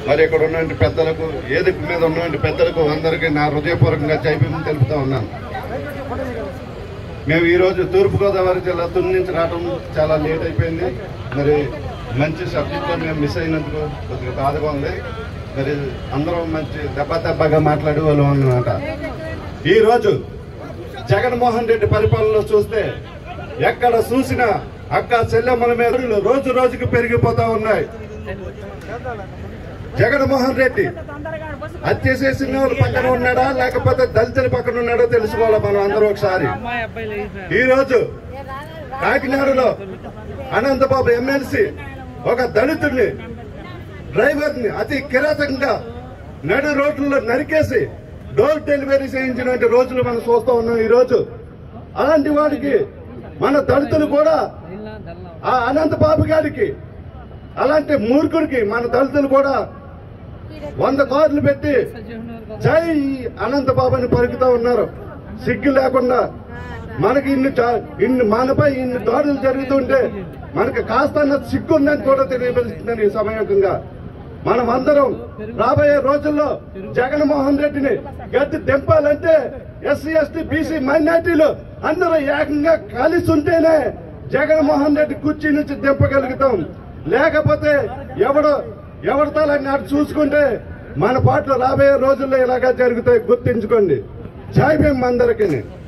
మరి ఇక్కడ ఉన్నటువంటి పెద్దలకు ఏదిక మీద ఉన్నటువంటి పెద్దలకు అందరికీ నా హృదయపూర్వకంగా జైభీం తెలుపుతా ఉన్నాను మేము ఈరోజు తూర్పుగోదావరి జిల్లా తుని నుంచి రావడం చాలా లేట్ అయిపోయింది మరి మంచి సబ్జెక్ట్లో మేము మిస్ అయినందుకు కొద్దిగా బాధగా ఉంది మరి అందరం మంచి దెబ్బ దెబ్బగా మాట్లాడే వాళ్ళం అన్నమాట ఈరోజు జగన్మోహన్ రెడ్డి పరిపాలనలో చూస్తే ఎక్కడ చూసినా అక్క చెల్లెమ్మల మీద రోజు రోజుకు పెరిగిపోతా ఉన్నాయి జగన్మోహన్ రెడ్డి హత్య చేసిన వాళ్ళు పక్కన ఉన్నాడా లేకపోతే దళితుల పక్కన ఉన్నాడో తెలుసుకోవాలి మనం అందరూ ఒకసారి ఈ రోజు కాకినాడలో అనంతబాబు ఎమ్మెల్సీ ఒక దళితుడిని డ్రైవర్ ని అతి కిరాతకంగా నడు రోడ్లలో నరికేసి డోర్ డెలివరీ చేయించినటువంటి రోజులు మనం చూస్తూ ఉన్నాం ఈ రోజు అలాంటి వాడికి మన దళితులు కూడా ఆ అనంతబాబు గారికి అలాంటి మూర్ఖుడికి మన దళితులు కూడా వంద కార్లు పెట్టి జై అనంతబాబు అని పలుకుతా ఉన్నారు సిగ్గు లేకుండా మనకి ఇన్ని చా- ఇన్ని మనపై ఇన్ని దాడులు జరుగుతుంటే మనకి కాస్త సిగ్గు ఉందని కూడా తెలియపరుస్తుందని ఈ సమయంగా మనం అందరం రాబోయే రోజుల్లో జగన్మోహన్ రెడ్డిని గట్టి దింపాలంటే ఎస్సీ ఎస్టీ బీసీ మైనార్టీలు అందరూ ఏకంగా కలిసి ఉంటేనే జగన్మోహన్ రెడ్డి కుర్చీ నుంచి దింపగలుగుతాం లేకపోతే ఎవడు ఎవరి తలని అటు చూసుకుంటే మన పాటలు రాబోయే రోజుల్లో ఇలాగా జరుగుతాయి గుర్తించుకోండి జై భీమ్ అందరికీ